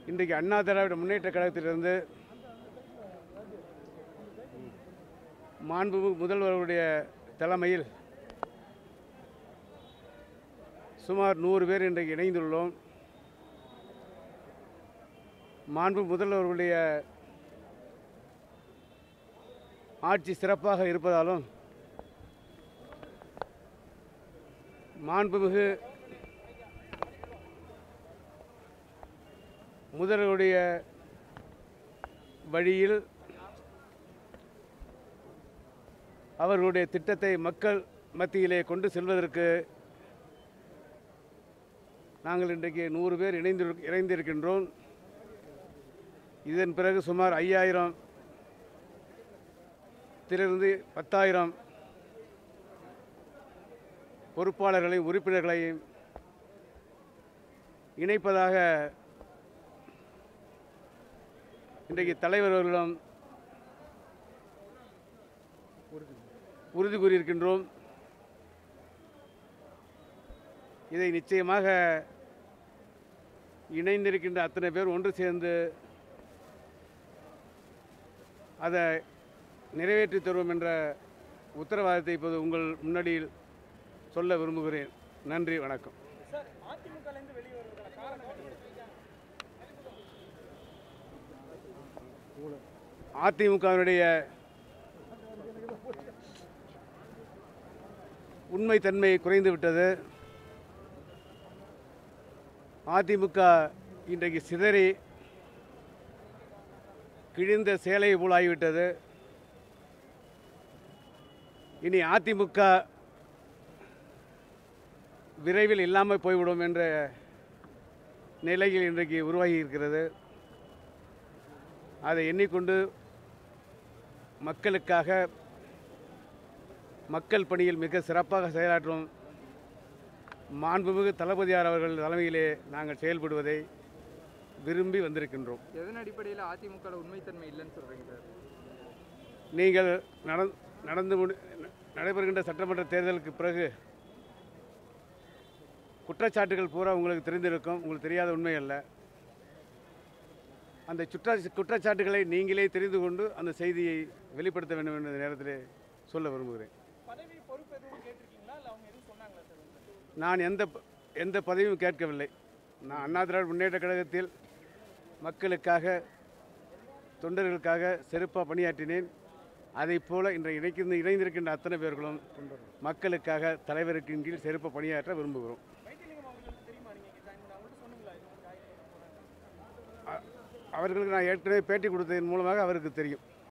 இன்றைக்கு அண்ணா திராவிட முன்னேற்ற கழகத்திலிருந்து மாண்புமிகு முதல்வருடைய தலைமையில் சுமார் நூறு பேர் இன்றைக்கு இணைந்துள்ளோம் மாண்பு முதல்வர்களுடைய ஆட்சி சிறப்பாக இருப்பதாலும் மாண்புமிகு முதல்வருடைய வழியில் அவர்களுடைய திட்டத்தை மக்கள் மத்தியிலே கொண்டு செல்வதற்கு நாங்கள் இன்றைக்கு நூறு பேர் இணைந்து இணைந்திருக்கின்றோம் இதன் பிறகு சுமார் ஐயாயிரம் திலிருந்து பத்தாயிரம் பொறுப்பாளர்களையும் உறுப்பினர்களையும் இணைப்பதாக இன்றைக்கு தலைவர் அவர்களிடம் உறுதி கூறியிருக்கின்றோம் இதை நிச்சயமாக இணைந்திருக்கின்ற அத்தனை பேர் ஒன்று சேர்ந்து அதை நிறைவேற்றி தருவோம் என்ற உத்தரவாதத்தை இப்போது உங்கள் முன்னாடியில் சொல்ல விரும்புகிறேன் நன்றி வணக்கம் சார் அதிமுகலேருந்து வெளியே வருவதற்கான காரணம் என்ன? அதிமுகவினுடைய உண்மைத்தன்மை குறைந்து விட்டது அதிமுக இன்றைக்கு சிதறி கிழிந்த சேலை போலாகிவிட்டது இனி அதிமுக விரைவில் இல்லாமல் போய்விடும் என்ற நிலையில் இன்றைக்கு உருவாகி இருக்கிறது அதை எண்ணிக்கொண்டு மக்களுக்காக மக்கள் பணியில் மிக சிறப்பாக செயலாற்றும் மாண்புமிகு தளபதியார் அவர்கள் தலைமையிலே நாங்கள் செயல்படுவதை விரும்பி வந்திருக்கின்றோம் எதன் அடிப்படையில் அதிமுக உண்மைத்தன்மை இல்லைன்னு சொல்றீங்க சார் நீங்கள் நடந் நடந்து முடி நடைபெறுகின்ற சட்டமன்ற தேர்தலுக்கு பிறகு குற்றச்சாட்டுகள் பூரா உங்களுக்கு தெரிந்திருக்கும் உங்களுக்கு தெரியாத உண்மை அல்ல அந்த சுற்ற குற்றச்சாட்டுகளை நீங்களே தெரிந்து கொண்டு அந்த செய்தியை வெளிப்படுத்த வேண்டும் என்ற நேரத்திலே சொல்ல விரும்புகிறேன் பதவி பொறுப்பு எதுவும் கேட்டிருக்கீங்களா இல்லை அவங்க எதுவும் சொன்னாங்களா சார் உங்களுக்கு? நான் எந்த ப- எந்த பதவியும் கேட்கவில்லை நான் அண்ணா திராவிட முன்னேற்ற கழகத்தில் மக்களுக்காக தொண்டர்களுக்காக சிறப்பாக பணியாற்றினேன் அதைப் போல இன்றைய இணைக்கின்ற இணைந்திருக்கின்ற அத்தனை பேர்களும் மக்களுக்காக தலைவருக்கின் கீழ் சிறப்பாக பணியாற்ற விரும்புகிறோம் வைத்தியலிங்கம் அவர்களுக்கு தெரியுமா நீங்கள் ஜாயின் பண்ண அவங்கள்ட்ட சொன்னீங்களா இது மாதிரி ஜாயின் பண்ண போறாங்க அவர்களுக்கு நான் ஏற்கனவே பேட்டி கொடுத்ததன் மூலமாக அவருக்கு தெரியும்